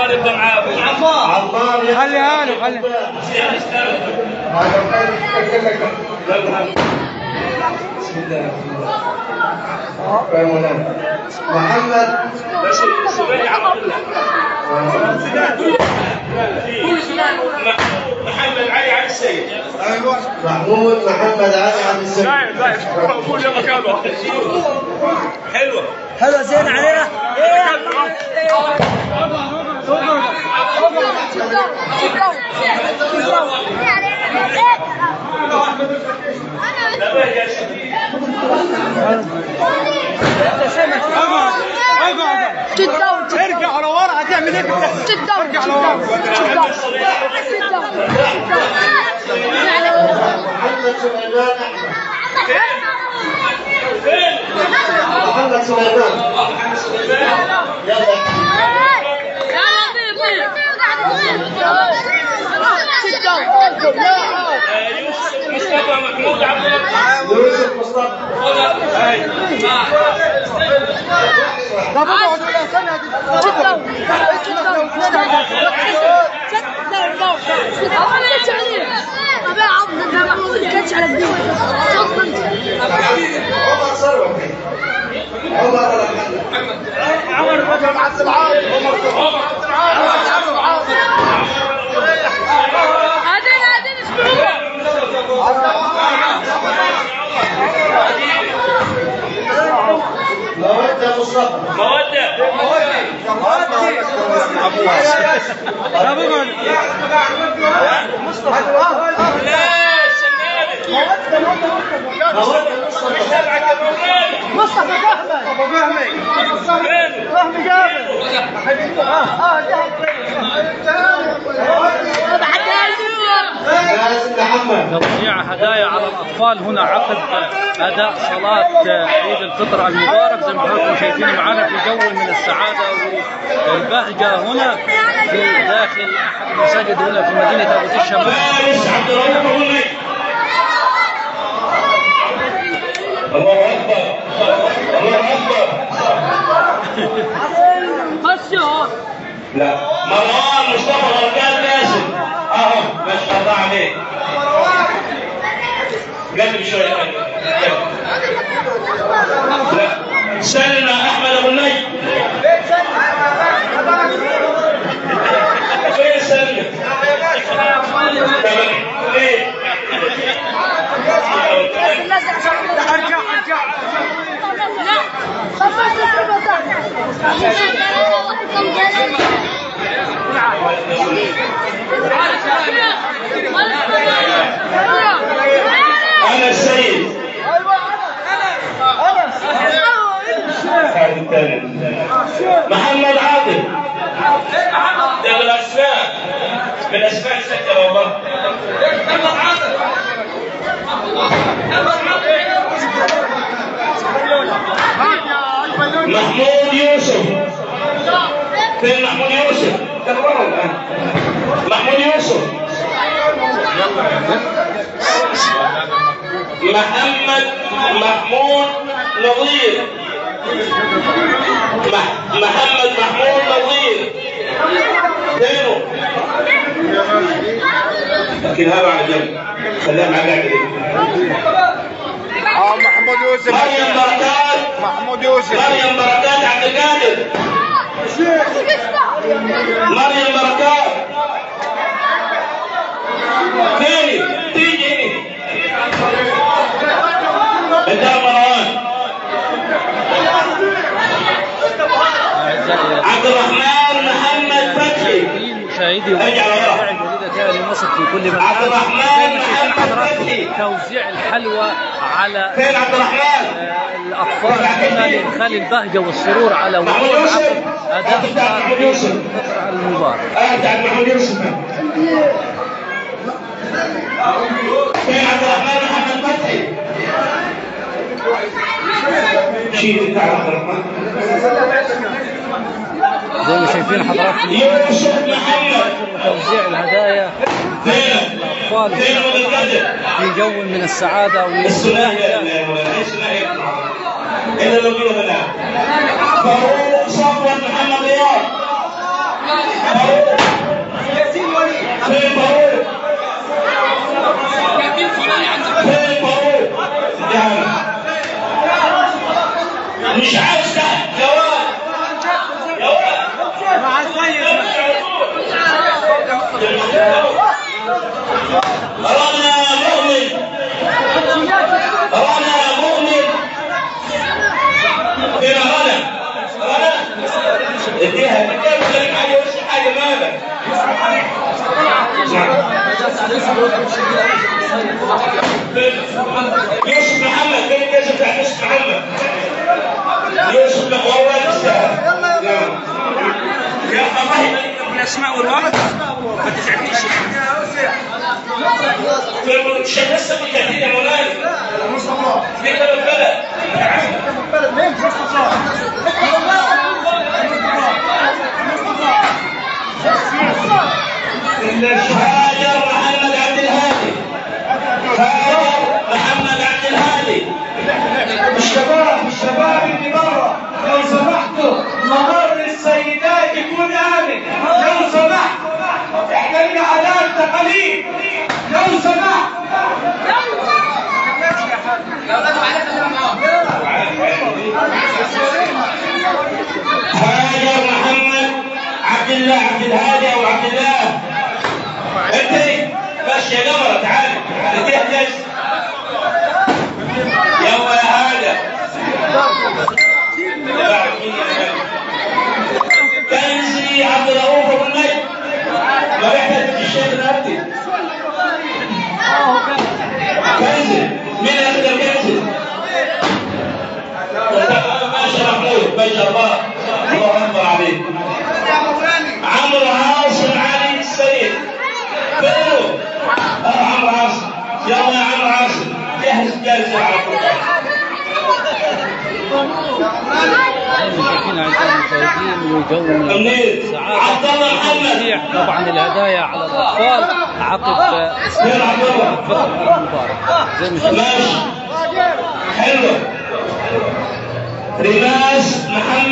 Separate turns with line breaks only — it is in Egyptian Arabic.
عمار يبدا معاه
عمار يا
خليها له خليها
بسم الله يا مولانا محمد
بس السبيعي على طول محمد علي علي السيد
محمود محمد علي عبد السلام
قول يا مكانه حلوه
حلوه زين عليها
لا بقى يا شديد
ارجع لورا هتعمل ايه ارجع لورا
محمد سليمان محمد سليمان يلا
يوسف مصطفى محمود عبد الله
يوسف مصطفى
طب اقعد ولا استنى
عمر ثروت عمر محمد مودة مصطفى
موده
طب اقعد
لا السنابل
مودة مصطفى
تبعك يا مولانا
مصطفى فهمي ابو فهمي
فين
فهمي جابر اه
مازن محمد
توزيع هدايا على الأطفال هنا عقب أداء صلاة عيد الفطر المبارك زي ما حضراتكم شايفين معنا في جو من السعادة والبهجة هنا في داخل أحد المساجد هنا في مدينة أبو الشمال
فارس عبد الرؤوف غني الله اكبر الله اكبر لا مروان مصطفى غرقان قاسم اهو ما شاء الله عليك قلب شوي لا سلمى احمد ابو النجم فين سلمى؟ تمام ليه؟
ارجع ارجع
انا السيد هذا الثاني محمد عاطف ده من الاسماء من اسماء السكر والله محمود يوسف فين محمود يوسف؟ كان ورا الان محمود يوسف محمد محمود نظير مح- محمد محمود نظير فينه؟ لكن هذا على جنب خليها مع قاعدة
اه محمود يوسف
مريم بركات
محمود يوسف
مريم بركات عبد القادر مريم بركات فيني تيجي انت يا مروان
أعزائي
عبد الرحمن محمد فتحي
مشاهدي
ارجع لورا.
الجديدة تالي مصر في كل مكان
عبد الرحمن
زي ما شايفين
محمد
حضراتكم
فتحي.
توزيع الحلوى على
فين عبد الرحمن
آه، الأطفال هنا لإدخال البهجة والسرور على
محمود
وجوه
يوسف.
عقب أداء
أنت بتاع محمود
صلاة
يوسف.
الفطر المبارك
اه بتاع محمود يوسف فين عبد الرحمن محمد فتحي شيل بتاع عبد الرحمن
زي ما شايفين حضراتكم
يوسف محمد
توزيع الهدايا
فين
للأطفال
فين ولد القدر
في جو من السعادة
الثنائي يا
والبهجة
مولانا الثنائي الا لو قيل بنات فاروق صفوت محمد رياض فين فاروق؟ فين فاروق؟ يا عم. مش عايز تحت جواب يا ولد
مع السيد
أرانا مؤمن أرانا مؤمن فين غنم غنم اديها اديها خليك على وش حاجة مالك يوسف محمد فين الجيش بتاع يوسف محمد يوسف محمد يستاهل يا الله يبارك لك الاسماء والورد ما تزعلنيش في الشيخ لسه بالكثير يا مولانا في كلام بلد هاجر محمد عبد الهادي هاجر محمد عبد الهادي
الشباب الشباب اللي برا لو سمحتوا ممر السيدات يكون امن لو سمحت احنا لنا عادات تقاليد لو سمحت
هاجر محمد عبد الله عبد الهادي او عبد الله انت بس يا قمر تعال انت احتاج يلا يا هاجر كنزي عبد الرؤوف ابو النجم ما يحتاج الشيخ نبتي كنزي مين يقدر كنزي باشا محمود باشا الله الله اكبر عليك عمرو عاصم علي السيد فينه اه عمرو عاصم يلا يا عمرو عاصم جهز جاهزة على طول
المشركين اعزائي المشاهدين وجو من
منير
السعاده
عبد الله محمد
توزيع طبعا الهدايا على الاطفال عقب
فين عبد الله
الفطر المبارك زي ما شفنا
ماشي حلو ريماس محمد